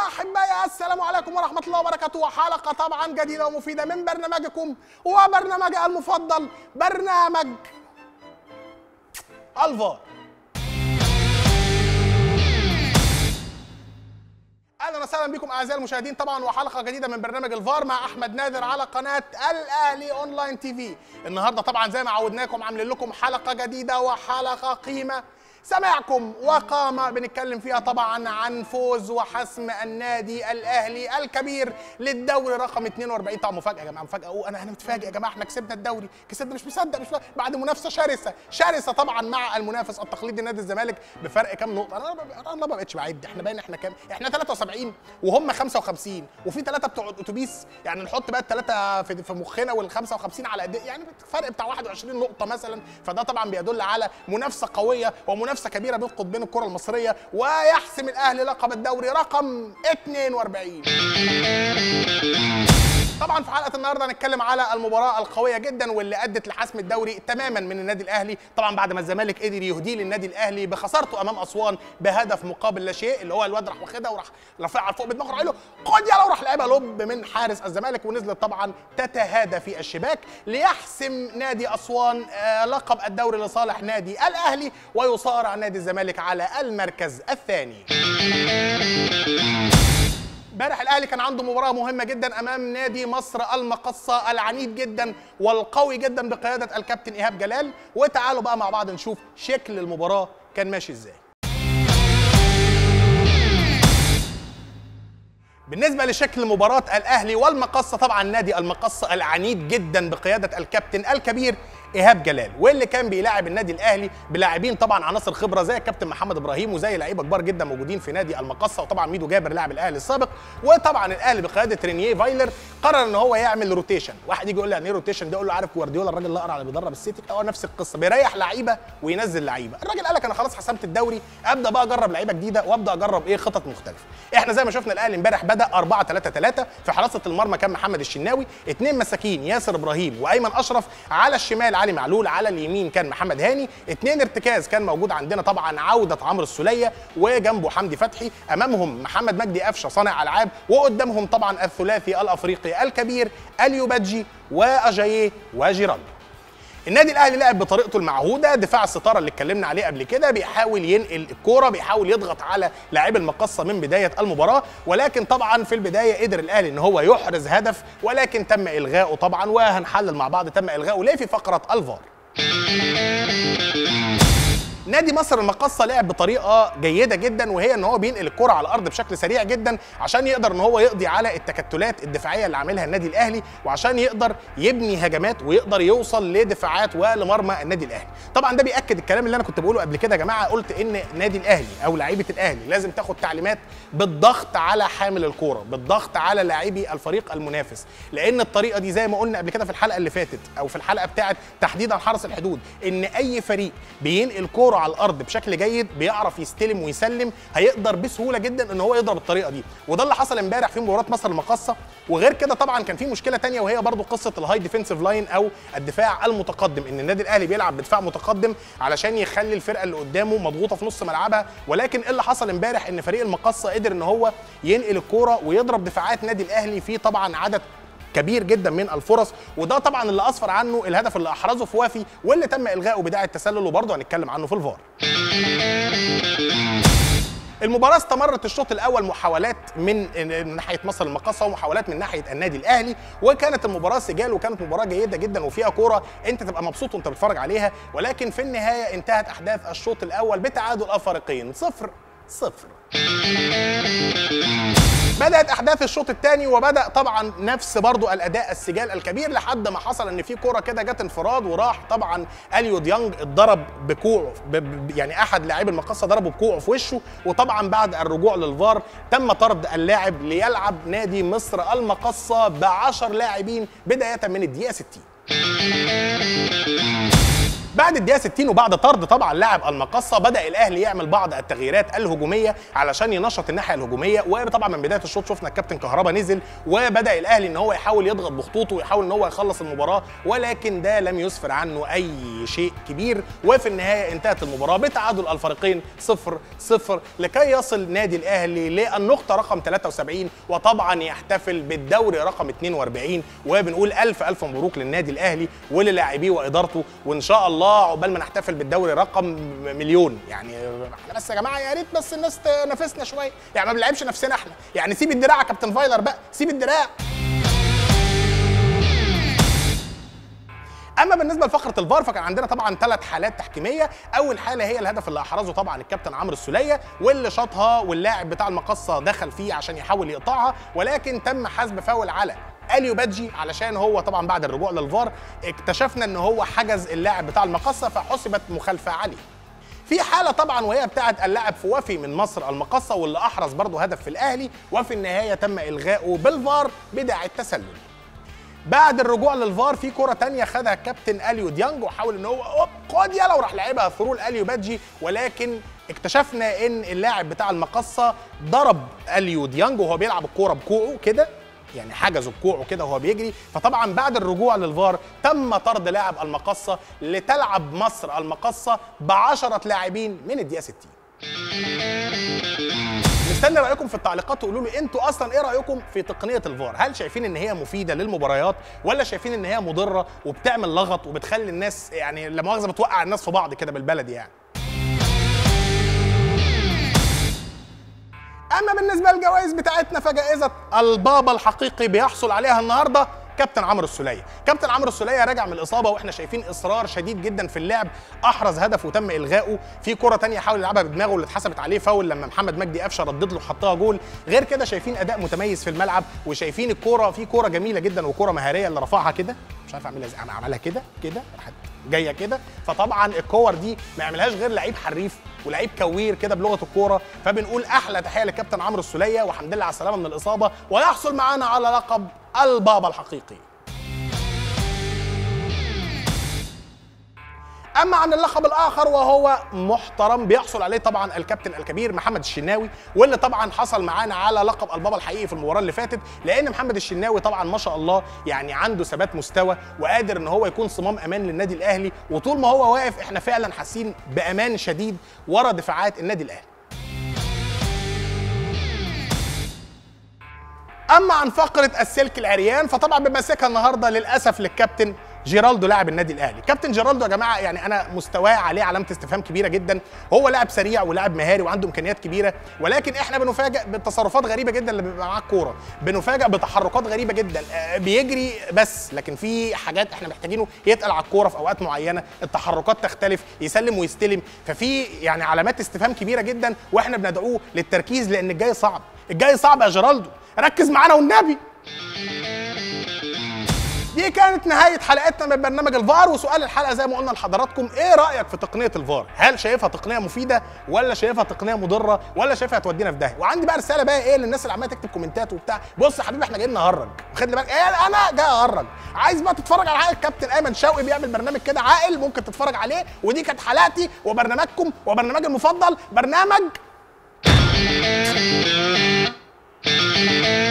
احبائي السلام عليكم ورحمه الله وبركاته وحلقه طبعا جديده ومفيده من برنامجكم وبرنامجي المفضل برنامج الفار اهلا وسهلا بكم اعزائي المشاهدين طبعا وحلقه جديده من برنامج الفار مع احمد نادر على قناه الاهلي اونلاين تي في النهارده طبعا زي ما عودناكم عاملين لكم حلقه جديده وحلقه قيمه سمعكم وقامة بنتكلم فيها طبعا عن فوز وحسم النادي الاهلي الكبير للدوري رقم 42 طبعا مفاجاه يا جماعه مفاجاه أوه انا انا متفاجئ يا جماعه احنا كسبنا الدوري كسبنا مش مصدق مش مصدق. بعد منافسه شرسه شرسه طبعا مع المنافس التقليدي نادي الزمالك بفرق كام نقطه انا انا ما بقتش بعد احنا باين احنا كام احنا 73 وهم 55 وفي ثلاثه بتوع الاتوبيس يعني نحط بقى الثلاثه في في مخنا وال 55 على قد إيه؟ يعني فرق بتاع 21 نقطه مثلا فده طبعا بيدل على منافسه قويه ومنافسه كبيره بين قطبين الكره المصريه ويحسم الاهلي لقب الدوري رقم 42 طبعا في حلقه النهارده هنتكلم على المباراه القويه جدا واللي ادت لحسم الدوري تماما من النادي الاهلي طبعا بعد ما الزمالك قدر يهديه للنادي الاهلي بخسارته امام اسوان بهدف مقابل لا شيء اللي هو الواد راح واخدها وراح رافعها لفوق بدماغه راح له خد يلا وراح لعبها لوب من حارس الزمالك ونزلت طبعا تتهادى في الشباك ليحسم نادي اسوان آه، لقب الدوري لصالح نادي الاهلي ويصارع نادي الزمالك على المركز الثاني امبارح الاهلي كان عنده مباراه مهمه جدا امام نادي مصر المقصه العنيد جدا والقوي جدا بقياده الكابتن ايهاب جلال وتعالوا بقى مع بعض نشوف شكل المباراه كان ماشي ازاي بالنسبه لشكل مباراه الاهلي والمقصه طبعا نادي المقصه العنيد جدا بقياده الكابتن الكبير ايهاب جلال واللي كان بيلاعب النادي الاهلي بلاعبين طبعا عناصر خبره زي الكابتن محمد ابراهيم وزي لعيبه كبار جدا موجودين في نادي المقصه وطبعا ميدو جابر لاعب الاهلي السابق وطبعا الاهلي بقياده رينيه فايلر قرر ان هو يعمل روتيشن واحد يجي يقول لي يعني ايه روتيشن ده اقول له عارف جوارديولا الراجل الاقرع اللي بيدرب السيتي هو نفس القصه بيريح لعيبه وينزل لعيبه الراجل قال لك انا خلاص حسمت الدوري ابدا بقى اجرب لعيبه جديده وابدا اجرب ايه خطط مختلفه احنا زي ما شفنا الاهلي امبارح بدا 4 3 3 في حراسه المرمى كان محمد الشناوي اثنين مساكين ياسر ابراهيم وايمن اشرف على الشمال علي معلول على اليمين كان محمد هاني اثنين ارتكاز كان موجود عندنا طبعا عوده عمرو السوليه وجنبه حمدي فتحي امامهم محمد مجدي قفشه صانع العاب وقدامهم طبعا الثلاثي الافريقي الكبير اليوبادجي واجاييه وجيرالدو النادي الاهلي لعب بطريقته المعهوده دفاع الستاره اللي اتكلمنا عليه قبل كده بيحاول ينقل الكوره بيحاول يضغط على لاعبي المقصه من بدايه المباراه ولكن طبعا في البدايه قدر الاهلي ان هو يحرز هدف ولكن تم الغائه طبعا وهنحلل مع بعض تم الغائه ليه في فقره الفار نادي مصر المقصه لعب بطريقه جيده جدا وهي ان هو بينقل الكره على الارض بشكل سريع جدا عشان يقدر ان هو يقضي على التكتلات الدفاعيه اللي عاملها النادي الاهلي وعشان يقدر يبني هجمات ويقدر يوصل لدفاعات ولمرمى النادي الاهلي طبعا ده بياكد الكلام اللي انا كنت بقوله قبل كده يا جماعه قلت ان نادي الاهلي او لعيبه الاهلي لازم تاخد تعليمات بالضغط على حامل الكوره بالضغط على لاعبي الفريق المنافس لان الطريقه دي زي ما قلنا قبل كده في الحلقه اللي فاتت او في الحلقه بتاعه تحديدا حرس الحدود ان اي فريق بينقل كوره على الارض بشكل جيد بيعرف يستلم ويسلم هيقدر بسهوله جدا ان هو يضرب الطريقه دي وده اللي حصل امبارح في مباراه مصر المقصه وغير كده طبعا كان في مشكله تانية وهي برضو قصه الهاي ديفensive لاين او الدفاع المتقدم ان النادي الاهلي بيلعب بدفاع متقدم علشان يخلي الفرقه اللي قدامه مضغوطه في نص ملعبها ولكن ايه اللي حصل امبارح ان فريق المقصه قدر ان هو ينقل الكوره ويضرب دفاعات نادي الاهلي في طبعا عدد كبير جدا من الفرص وده طبعا اللي اسفر عنه الهدف اللي احرزه في وافي واللي تم الغائه بداعي التسلل وبرضه هنتكلم عنه في الفار المباراة استمرت الشوط الأول محاولات من ناحية مصر المقاصة ومحاولات من ناحية النادي الأهلي وكانت المباراة سجال وكانت مباراة جيدة جدا وفيها كورة أنت تبقى مبسوط وأنت بتتفرج عليها ولكن في النهاية انتهت أحداث الشوط الأول بتعادل الفريقين صفر صفر بدات احداث الشوط الثاني وبدا طبعا نفس برضو الاداء السجال الكبير لحد ما حصل ان في كوره كده جت انفراد وراح طبعا اليو ديانج اتضرب بكوعه ب- ب- يعني احد لاعبي المقصه ضربه بكوعه في وشه وطبعا بعد الرجوع للفار تم طرد اللاعب ليلعب نادي مصر المقصه ب 10 لاعبين بدايه من الدقيقه 60 بعد الدقيقه 60 وبعد طرد طبعا لاعب المقصه بدا الاهلي يعمل بعض التغييرات الهجوميه علشان ينشط الناحيه الهجوميه وطبعا من بدايه الشوط شفنا الكابتن كهربا نزل وبدا الاهلي ان هو يحاول يضغط بخطوطه ويحاول ان هو يخلص المباراه ولكن ده لم يسفر عنه اي شيء كبير وفي النهايه انتهت المباراه بتعادل الفريقين 0 0 لكي يصل نادي الاهلي للنقطه رقم 73 وطبعا يحتفل بالدوري رقم 42 وبنقول الف الف مبروك للنادي الاهلي وللاعبيه وادارته وان شاء الله عقبال ما نحتفل بالدوري رقم مليون يعني احنا بس يا جماعه يا ريت بس الناس تنافسنا شويه يعني ما بنلعبش نفسنا احنا يعني سيب الدراع يا كابتن فايلر بقى سيب الدراع اما بالنسبه لفقره الفار فكان عندنا طبعا ثلاث حالات تحكيميه اول حاله هي الهدف اللي احرزه طبعا الكابتن عمرو السوليه واللي شاطها واللاعب بتاع المقصه دخل فيه عشان يحاول يقطعها ولكن تم حسب فاول على اليو بادجي علشان هو طبعا بعد الرجوع للفار اكتشفنا ان هو حجز اللاعب بتاع المقصه فحسبت مخالفه عليه في حالة طبعا وهي بتاعة اللاعب فوافي من مصر المقصة واللي أحرز برضه هدف في الأهلي وفي النهاية تم إلغائه بالفار بداعي التسلل. بعد الرجوع للفار في كرة تانية خدها كابتن اليو ديانج وحاول ان هو أوب خد يلا وراح لعبها ثرو اليو بادجي ولكن اكتشفنا ان اللاعب بتاع المقصة ضرب اليو ديانج وهو بيلعب الكورة بكوعه كده يعني حجزه بكوعه كده وهو بيجري فطبعا بعد الرجوع للفار تم طرد لاعب المقصة لتلعب مصر المقصة بعشرة لاعبين من الدقيقة 60 مستني رايكم في التعليقات وقولوا لي انتوا اصلا ايه رايكم في تقنيه الفار هل شايفين ان هي مفيده للمباريات ولا شايفين ان هي مضره وبتعمل لغط وبتخلي الناس يعني لا مؤاخذه بتوقع الناس في بعض كده بالبلدي يعني اما بالنسبه للجوائز بتاعتنا فجائزه البابا الحقيقي بيحصل عليها النهارده كابتن عمرو السوليه كابتن عمرو السوليه راجع من الاصابه واحنا شايفين اصرار شديد جدا في اللعب احرز هدف وتم الغائه في كره تانية حاول يلعبها بدماغه اللي اتحسبت عليه فاول لما محمد مجدي قفشه ردد له وحطها جول غير كده شايفين اداء متميز في الملعب وشايفين الكوره في كوره جميله جدا وكوره مهاريه اللي رفعها كده مش عارف اعملها ازاي عملها كده كده راحت جايه كده فطبعا الكور دي ما يعملهاش غير لعيب حريف ولعيب كوير كده بلغه الكوره فبنقول احلى تحيه للكابتن عمرو السوليه والحمد لله على السلامه من الاصابه ويحصل معانا على لقب البابا الحقيقي اما عن اللقب الاخر وهو محترم بيحصل عليه طبعا الكابتن الكبير محمد الشناوي واللي طبعا حصل معانا على لقب البابا الحقيقي في المباراه اللي فاتت لان محمد الشناوي طبعا ما شاء الله يعني عنده ثبات مستوى وقادر ان هو يكون صمام امان للنادي الاهلي وطول ما هو واقف احنا فعلا حاسين بامان شديد ورا دفاعات النادي الاهلي اما عن فقره السلك العريان فطبعا بمسكها النهارده للاسف للكابتن جيرالدو لاعب النادي الاهلي كابتن جيرالدو يا جماعه يعني انا مستواه عليه علامه استفهام كبيره جدا هو لاعب سريع ولاعب مهاري وعنده امكانيات كبيره ولكن احنا بنفاجئ بالتصرفات غريبه جدا اللي بيبقى معاه الكوره بنفاجئ بتحركات غريبه جدا آه، بيجري بس لكن في حاجات احنا محتاجينه يتقل على الكوره في اوقات معينه التحركات تختلف يسلم ويستلم ففي يعني علامات استفهام كبيره جدا واحنا بندعوه للتركيز لان الجاي صعب الجاي صعب يا جيرالدو ركز معانا والنبي دي كانت نهاية حلقتنا من برنامج الفار وسؤال الحلقة زي ما قلنا لحضراتكم ايه رأيك في تقنية الفار؟ هل شايفها تقنية مفيدة ولا شايفها تقنية مضرة ولا شايفها هتودينا في داهية؟ وعندي بقى رسالة بقى ايه للناس اللي عمالة تكتب كومنتات وبتاع بص يا حبيبي احنا جايين نهرج واخد لي بالك ايه انا جاي اهرج عايز بقى تتفرج على حلقة الكابتن ايمن شوقي بيعمل برنامج كده عاقل ممكن تتفرج عليه ودي كانت حلقتي وبرنامجكم وبرنامجي المفضل برنامج